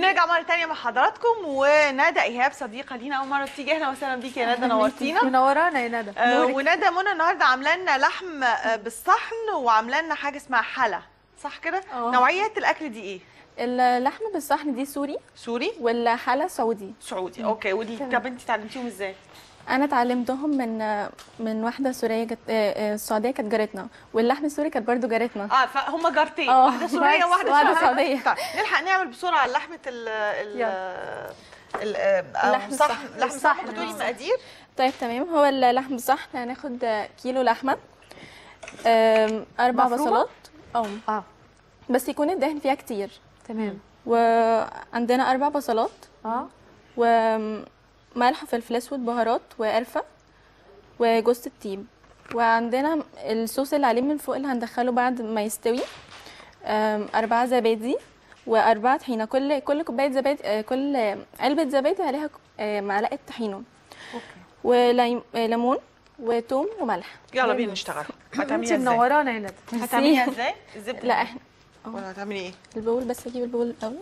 ونرجع مره تانية مع حضراتكم وندى ايهاب صديقه لينا اول مره تيجي اهلا وسهلا بيكي يا ندى نورتينا منورانا يا ندى آه، نورك. وندى منى النهارده عامله لنا لحم آه، بالصحن وعامله لنا حاجه اسمها حلا صح كده اه. نوعيات الاكل دي ايه اللحم بالصحن دي سوري سوري والحلا سعودي سعودي اوكي ودي طب انت اتعلمتيهم ازاي انا اتعلمتهم من من واحده سوريه جت... آه، آه، السعوديه كانت جارتنا واللحم السوري كانت برضو جارتنا اه فهم جارتين اه، واحده سوريه بس، وواحده واحدة سعوديه سعودية. طيب نلحق نعمل بسرعه على لحمه ال ال يلا. ال آه، اللحم صح الصحن. لحم الصحن الصحن، بتقولي اه. المقادير طيب تمام هو اللحم بالصحن هناخد آه، كيلو لحمه آم، اربع مفرومة؟ بصلات اه اه بس يكون الدهن فيها كتير تمام وعندنا اربع بصلات اه وملح وفلفل اسود بهارات وقرفه وجوز الطيب وعندنا الصوص اللي عليه من فوق اللي هندخله بعد ما يستوي أم، أربعة زبادي وأربعة طحينة كل كل كوباية زبادي آه، كل علبة زبادي عليها ك- آه، معلقة طحينة وليمون وتوم وملح يلا بينا نشتغل انت هتعمليها ازاي منورانا يا ندى هتعمليها ازاي الزبده لا احنا ولا هتعملي ايه البول بس اجيب البول الاول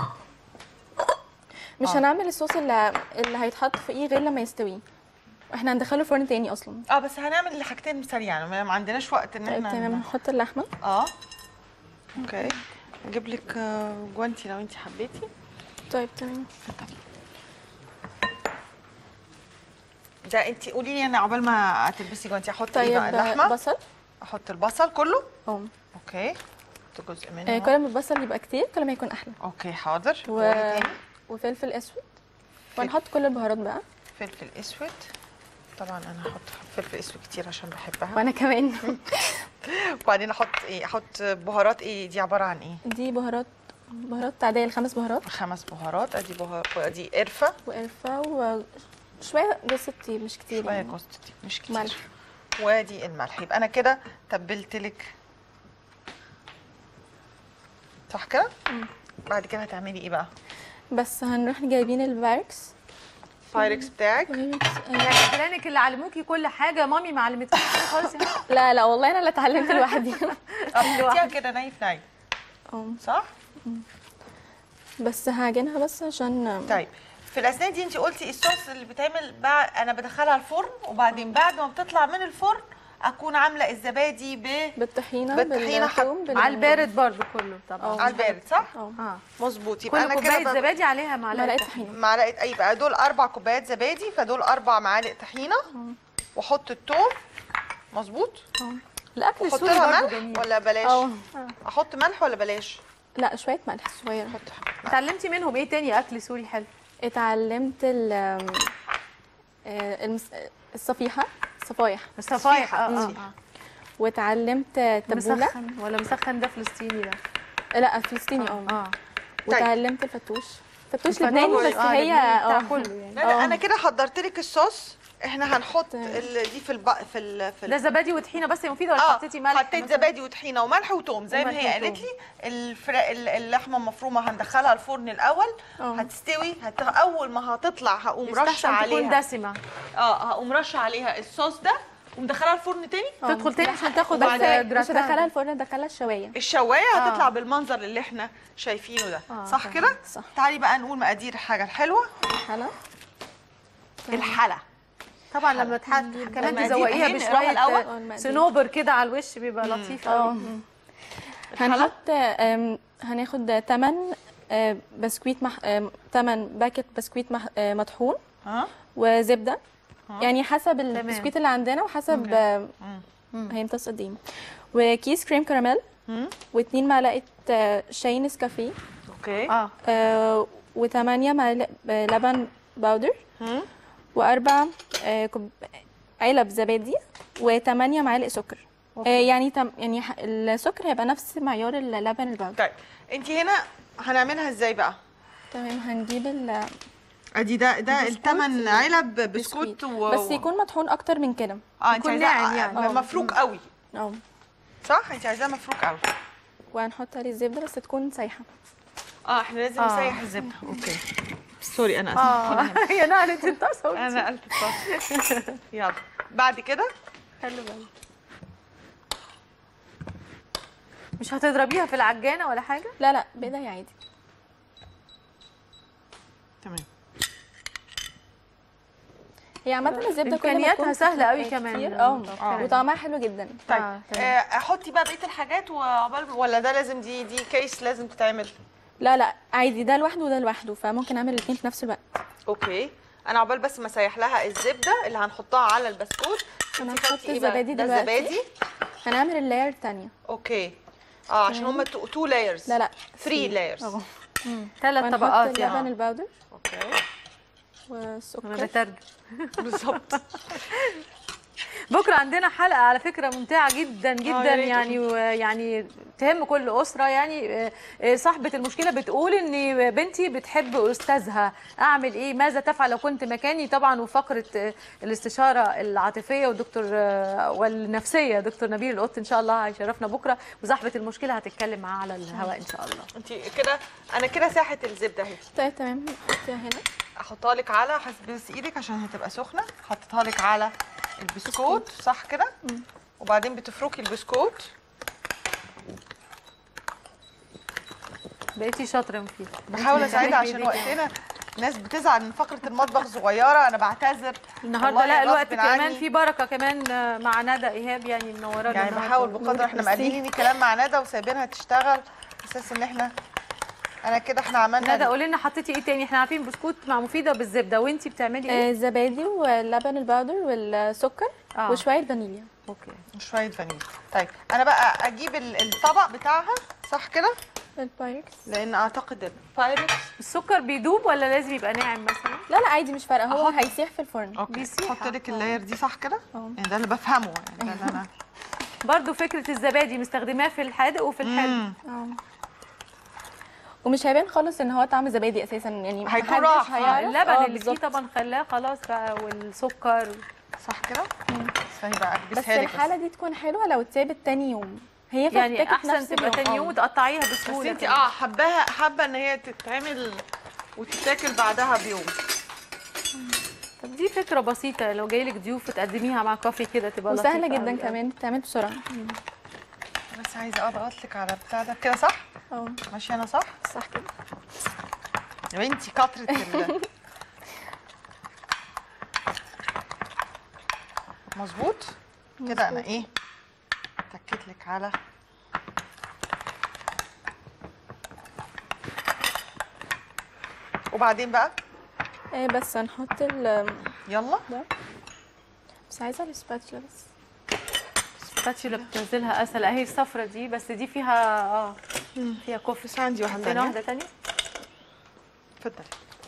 مش آه. هنعمل الصوص اللي اللي هيتحط فوقيه غير لما يستوي احنا هندخله فرن تاني اصلا اه بس هنعمل حاجتين سريعا ما ما عندناش وقت ان طيب احنا تمام هنحط اللحمه اه اوكي اجيب لك آه، جوانتي لو انت حبيتي طيب تمام ده انت قولي لي انا عقبال ما تلبسي جوانتي احط ايه طيب بقى اللحمه بصل احط البصل كله اه اوكي احط جزء منه آه، أهو. كل ما البصل يبقى كتير كل ما يكون احلى اوكي حاضر و... وإيه تاني وفلفل اسود وهنحط كل البهارات بقى فلفل اسود طبعا انا هحط فلفل اسود كتير عشان بحبها وانا كمان وبعدين احط ايه احط بهارات ايه دي عباره عن ايه دي بهارات بهارات عاديه الخمس بهارات خمس بهارات ادي بهار ادي قرفه وقرفه وشويه جوز الطيب مش كتير شويه يعني. جوز الطيب مش كتير ملح. وادي الملح يبقى انا كده تبلت لك صح كده بعد كده هتعملي ايه بقى بس هنروح جايبين الباركس بايركس بتاعك بايركس، أيوة. يعني جيرانك اللي علموكي كل حاجه مامي ما علمتكيش حاجة خالص يعني لا لا والله انا اللي اتعلمت لوحدي اه كده نايف نايف اه صح بس هعجنها بس عشان طيب في الاثناء دي انت قلتي الصوص اللي بيتعمل بعد انا بدخلها الفرن وبعدين بعد ما بتطلع من الفرن اكون عامله الزبادي ب بالطحينه بالطحينة حط- بالثوم بال- على البارد برضو كله طبعا على البارد صح اه اه مظبوط يبقى كل انا كوبايه كده ب- زبادي عليها معلقه معلقه طحينة. طحينه معلقه اي بقى دول اربع كوبايات زبادي فدول اربع معالق طحينه واحط الثوم مظبوط الاكل احط السوري لها برضو ملح جميل ولا بلاش اه احط ملح ولا بلاش لا شويه ملح صغيره احط حبة ملح. اتعلمتي منهم ايه تاني اكل سوري حلو اتعلمت ال آه، المس... الصفيحه الصفايح الصفايح اه اه صفيحة. آه. واتعلمت تبوله مسخن ولا مسخن ده فلسطيني ده لا فلسطيني اه اه وتعلمت الفتوش فتوش الفتوش لبناني بس آه، هي لبناني بتاع اه كله يعني لا لا اه. انا كده حضرت لك الصوص احنا هنحط تمام. ال- دي في الب... في ال... في ده ال... زبادي وطحينه بس يا مفيده ولا اه حطيتي ملح حطيت مثلاً؟ زبادي وطحينه وملح وتوم زي ما وملح هي وتوم. قالت لي الفرا... ال- اللحمه المفرومه هندخلها الفرن الاول اه. هتستوي هت... اول ما هتطلع هقوم رشه يستحسن تكون عليها دسمه اه هقوم رشه عليها الصوص ده ومدخلها الفرن تاني اه. تدخل تاني عشان تاخد بس وبعدين مش جراتان. هدخلها الفرن ادخلها الشوايه الشوايه آه. هتطلع بالمنظر اللي احنا شايفينه ده آه، صح تمام. كده صح. تعالي بقى نقول مقادير الحاجه الحلوه حلا الحلا طبعا لما تح... كمان المقادير تزوقيها اهي نقراها الأول. اه، بشويه المقادير. صنوبر كده على الوش بيبقى لطيف اه قوي هنحط آم، هناخد 8 بسكويت مح... 8 باكت بسكويت مح... آه، مطحون ها وزبده يعني حسب البسكويت اللي عندنا وحسب آه، مم. هيمتص قد ايه وكيس كريم كراميل مم. واتنين معلقه آه، شاي نسكافيه اوكي اه آه، وثمانية معالق آه، لبن باودر مم. وأربع آه، كوب علب زبادي وثمانية معالق سكر آه، يعني تم يعني ح- السكر هيبقى نفس معيار اللبن الباودر طيب انت هنا هنعملها ازاي بقى تمام هنجيب ال ادي ده ده بسكوت. الثمن علب بسكوت بسكويت و... بس يكون مطحون اكتر من كده اه انت يكون عايزاه ناعم يعني. آه، مفروك قوي اه صح انت عايزاه مفروك قوي وهنحط عليه الزبده بس تكون سايحه اه احنا لازم آه. نسيح الزبده اوكي سوري انا اسفه اه هي نقلت الطاسه انا قلت الطاسه يلا بعد كده خلي بالك مش هتضربيها في العجانه ولا حاجه لا لا بايديا عادي تمام هي عامه الزبده كل ما إمكانياتها تكون سهلة قوي كتير، كمان. اه آه. وطعمها حلو جدا طيب آه، تمام. آه، احطي بقى بقيه الحاجات وعقبال ولا ده لازم دي دي كيس لازم تتعمل لا لا عادي ده لوحده وده لوحده فممكن اعمل الاثنين في نفس الوقت اوكي انا عقبال بس ما اسيح لها الزبده اللي هنحطها على البسكوت أنا انتي هحط خدتي إيه بقى؟ الزبادي ده دلوقتي. الزبادي هنعمل اللاير الثانيه اوكي اه عشان هم تو لايرز لا لا 3 لايرز اه ثلاث وهنحط طبقات اللبن يعني الباودر اوكي انا والسكر بترجم بالظبط بكره عندنا حلقه على فكره ممتعه جدا جدا يا ريت. يعني ويعني تهم كل اسره يعني آه، آه، صاحبه المشكله بتقول ان بنتي بتحب استاذها اعمل ايه ماذا تفعل لو كنت مكاني طبعا وفقره آه، الاستشاره العاطفيه والدكتور آه، والنفسيه دكتور نبيل القط ان شاء الله هيشرفنا بكره وصاحبه المشكله هتتكلم معاه على الهواء ان شاء الله انت كده انا كده ساحه الزبده اهي طيب تمام حطيها هنا احطها لك على بس ايدك عشان هتبقى سخنه حطيتها لك على البسكوت صح كده وبعدين بتفركي البسكوت بقيتي شاطره مفيد بحاول اساعدها عشان وقتنا ناس بتزعل من فقره المطبخ صغيره انا بعتذر النهارده والله لا الوقت غصب كمان عني. في بركه كمان آه، مع ندى ايهاب يعني منورانا يعني النهاردة. بحاول بقدر احنا ميرسي. مقللين الكلام مع ندى وسايبينها تشتغل اساس ان احنا انا كده احنا عملنا ندى قولي لنا حطيتي ايه تاني احنا عارفين بسكوت مع مفيده بالزبده وانتي بتعملي آه، ايه الزبادي واللبن الباودر والسكر آه. وشويه فانيليا اوكي شويه فانيليا طيب انا بقى اجيب ال- الطبق بتاعها صح كده البايركس لان اعتقد البايركس السكر بيدوب ولا لازم يبقى ناعم مثلا لا لا عادي مش فارقه هو هيسيح في الفرن اوكي بيسيح. حط لك اللاير دي صح كده اه. يعني ده اللي بفهمه يعني ده اللي انا برضو فكره الزبادي مستخدماه في الحادق وفي الحلو مم. اه ومش هيبان خالص ان هو طعم زبادي اساسا يعني هيكون محدش راح. آه، هيعرف. اللبن اه اللي فيه بالظبط. طبعا خلاه خلاص بقى والسكر صح كده استني بقى بس اكبسها لك الحاله دي تكون حلوه لو اتسابت تاني يوم هي يعني فاتتك احسن نفس تبقى اليوم. تاني يوم اه. وتقطعيها بس بسهوله انت كده. اه حباها حابه ان هي تتعمل وتتاكل بعدها بيوم طب دي فكره بسيطه لو جايلك ضيوف تقدميها مع كافي كده تبقى وسهله لطيفة جدا أوي. كمان بتتعمل بسرعه بس عايزه اضغط لك على بتاع ده كده صح اه ماشيه انا صح صح كده يا بنتي كتره ال مظبوط كده انا ايه تكيت لك على وبعدين بقى ايه بس هنحط ال يلا بس عايزه السباتشلا بس السباتشولا بتنزلها اسهل اهي الصفرة دي بس دي فيها اه فيها كفر بس عندي واحده عندنا ثانيه واحده تانية اتفضلي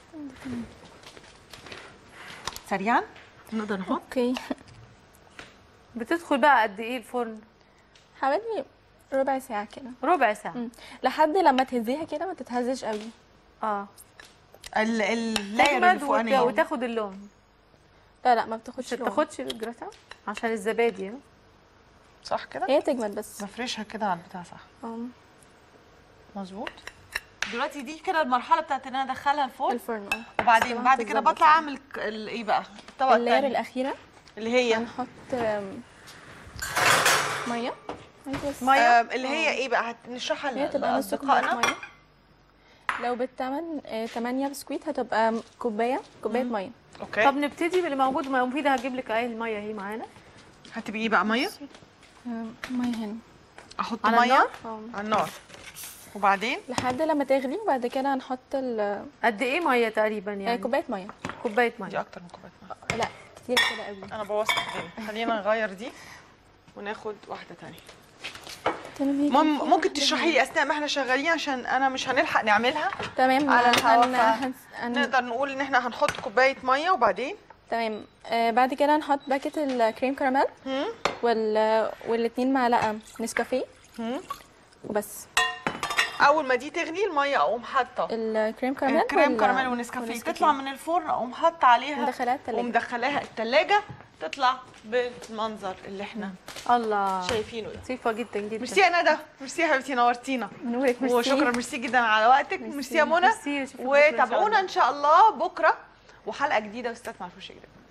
سريعا نقدر نحط اوكي بتدخل بقى قد ايه الفرن حوالي ربع ساعه كده ربع ساعه مم. لحد لما تهزيها كده ما تتهزش قوي اه ال- اللاير تجمد الفوقانيه وت- وتاخد اللون لا لا ما مش بتاخدش لون. تاخدش الجراتان عشان الزبادي ها؟ صح كده هي تجمد بس بفرشها كده على البتاع صح اه مظبوط دلوقتي دي كده المرحله بتاعت ان انا ادخلها الفرن الفرن اه وبعدين طبعاً بعد كده تتظبط بطلع يعني. اعمل ك- ال- ايه بقى الطبق اللاير الثاني الاخيره اللي هي هنحط آم، ميه عايزة بس- ميه اللي هي ايه بقى هنشرحها هي تبقى نص كوبايه لاصدقائنا ميه لو بالتمن آه، 8 بسكويت هتبقى كوبايه كوبايه ميه اوكي طب نبتدي باللي موجود ما مفيده هجيب لك اهي الميه اهي معانا هتبقي ايه بقى ميه آم، ميه هنا احط على ميه النار اه على النار وبعدين لحد لما تغلي وبعد كده هنحط ال- قد ايه ميه تقريبا آه، يعني كوبايه ميه كوبايه دي ميه اكتر من كوبايه ميه لا كتير كده قوي انا بوظت الدنيا خلينا نغير دي وناخد واحده تانية تمام هي مم كده. ممكن تشرحي لي اثناء ما احنا شغالين عشان انا مش هنلحق نعملها تمام على هن- الهوا هن- ف- هن- هن- نقدر نقول ان احنا هنحط كوبايه ميه وبعدين تمام آه بعد كده هنحط باكت الكريم كراميل هم؟ وال والاتنين معلقه نسكافيه هم؟ وبس اول ما دي تغلي الميه اقوم حاطه الكريم كراميل الكريم وال- كراميل ونسكافيه والنسكافيه. تطلع من الفرن اقوم حاطه عليها مدخلاها التلاجة. ومدخلاها التلاجة تطلع بالمنظر اللي احنا الله شايفينه ده لطيفه جدا جدا ميرسي يا ندى ميرسي يا حبيبتي نورتينا نورك ميرسي وشكرا ميرسي جدا على وقتك ميرسي يا منى ميرسي، أشوفك بكرة إن شاء وتابعونا الله. ان شاء الله بكره وحلقه جديده وستات مع الفوش جديد